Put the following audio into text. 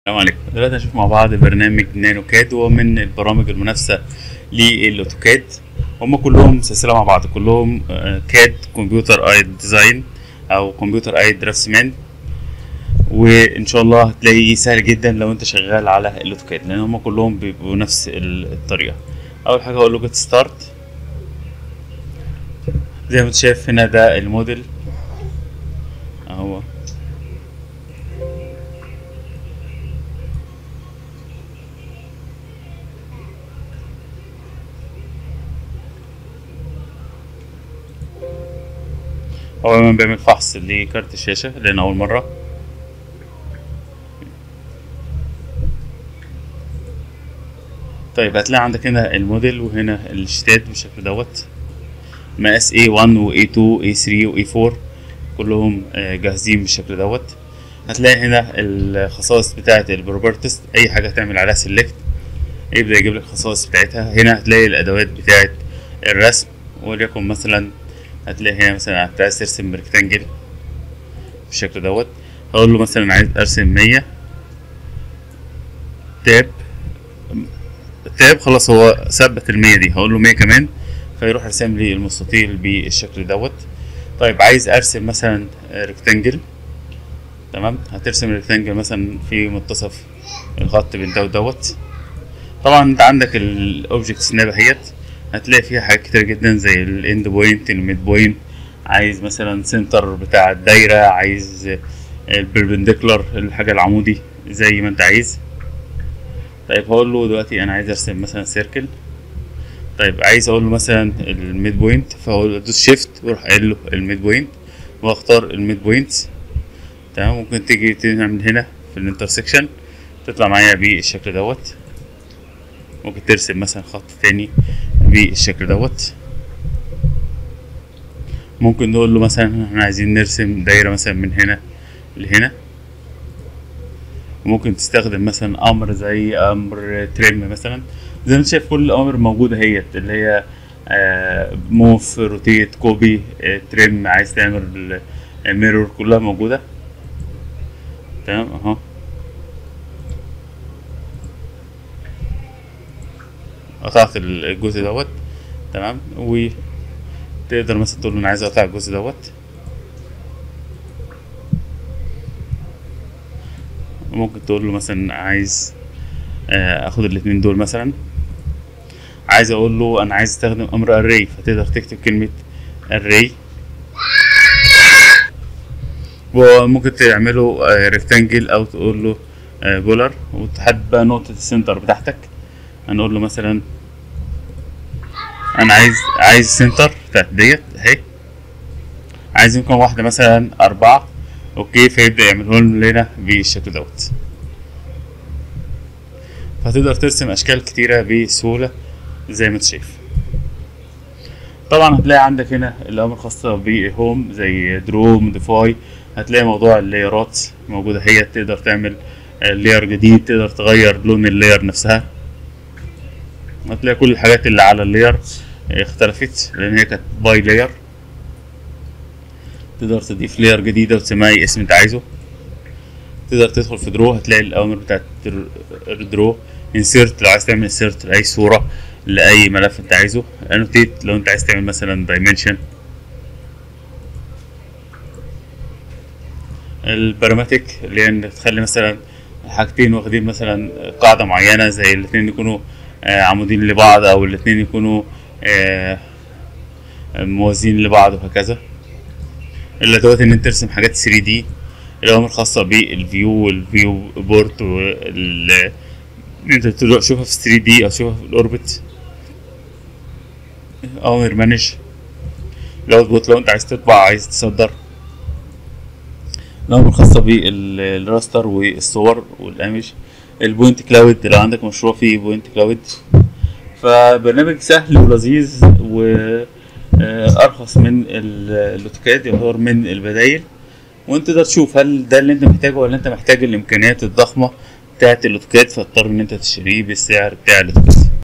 السلام عليكم دلوقتي هنشوف مع بعض برنامج نانو كاد وهو من البرامج المنافسة للاوتوكاد هما كلهم سلسلة مع بعض كلهم آه، كاد كمبيوتر ايد ديزاين او كمبيوتر ايد درافسمان وان شاء الله هتلاقيه سهل جدا لو انت شغال على الاوتوكاد لان هما كلهم بيبقوا نفس ال- الطريقة اول حاجة هقول له جيت ستارت زي ما انت شايف هنا ده الموديل اهو هو كمان بيعمل فحص لكارت الشاشة لأن أول مرة طيب هتلاقي عندك هنا الموديل وهنا الشتات بالشكل دوت مقاس A1 و A2 A3 و A4 كلهم آه، جاهزين بالشكل دوت هتلاقي هنا الخصائص بتاعة البروبرتس أي حاجة تعمل عليها سيلكت يبدأ يجيب لك الخصائص بتاعتها هنا هتلاقي الأدوات بتاعة الرسم وليكن مثلا هتلاقي هنا مثلا انت عايز ترسم ريكتانجل بالشكل دوت هقول له مثلا عايز ارسم مية تاب تاب خلاص هو ثبت المية دي هقول له مية كمان فيروح يرسم لي المستطيل بالشكل دوت طيب عايز ارسم مثلا ريكتانجل تمام هترسم ريكتانجل مثلا في منتصف الخط بين ده ودوت طبعا انت عندك الاوبجكتس نابه اهيت هتلاقي فيها حاجات كتير جدا زي الاند بوينت الميد بوينت عايز مثلا سنتر بتاع الدايرة عايز البربنديكولار الحاجة العمودي زي ما انت عايز طيب هقول له دلوقتي انا عايز ارسم مثلا سيركل طيب عايز اقول له مثلا الميد بوينت فهقول له ادوس شيفت واروح قايل له الميد بوينت واختار الميد بوينت تمام ممكن تيجي تعمل هنا في الانترسكشن تطلع معايا بالشكل دوت ممكن ترسم مثلا خط تاني بالشكل دوت ممكن نقول له مثلا احنا عايزين نرسم دايرة مثلا من هنا لهنا ممكن تستخدم مثلا امر زي امر تريم مثلا زي ما انت شايف كل الامر موجودة هي اللي هي موف روتيت كوبي تريم عايز تعمل ميرور كلها موجودة تمام اهو قطعت الجزء دوت تمام وتقدر مثلا تقول له انا عايز اقطع الجزء دوت ممكن تقول له مثلا عايز آه، اخد الاتنين دول مثلا عايز اقول له انا عايز استخدم امر array فتقدر تكتب كلمة array وممكن تعمله ريكتانجل او تقول له بولر وتحدد بقى نقطة السنتر بتاعتك هنقول له مثلا انا عايز عايز سنتر بتاعت ديت اهي عايز يمكن واحدة مثلا أربعة أوكي فيبدأ يعملهم لنا بالشكل دوت فتقدر ترسم أشكال كتيرة بسهولة زي ما انت شايف طبعا هتلاقي عندك هنا الأمر الخاصة بهوم زي درو موديفاي هتلاقي موضوع اللايرات موجودة هي تقدر تعمل لاير جديد تقدر تغير لون اللاير نفسها هتلاقي كل الحاجات اللي على اللاير اختلفت لان هي كانت باي لاير تقدر تضيف لاير جديده وتسميها اي اسم انت عايزه تقدر تدخل في درو هتلاقي الاوامر بتاعت درو انسيرت لو عايز تعمل انسيرت لاي صوره لاي ملف انت عايزه انوتيت لو انت عايز تعمل مثلا دايمنشن البراماتيك اللي هي ان تخلي مثلا حاجتين واخدين مثلا قاعده معينه زي الاتنين يكونوا آه، عمودين لبعض او الاتنين يكونوا آه، موازين لبعض وهكذا الادوات ان انت ترسم حاجات 3 دي الاوامر الخاصه بالفيو والفيو بورت وال انت تشوفها في 3 دي او تشوفها في الاوربت اوامر مانج الاوتبوت لو انت عايز تطبع عايز تصدر الأمر الخاصة بالراستر والصور والإيمج البوينت كلاود لو عندك مشروع فيه بوينت كلاود فبرنامج سهل ولذيذ وأرخص من ال- الأوتوكاد يعتبر من البدايل وانت تقدر تشوف هل ده اللي انت محتاجه ولا انت محتاج الامكانيات الضخمه بتاعت الاوتوكاد فاضطر ان انت تشتريه بالسعر بتاع الاوتوكاد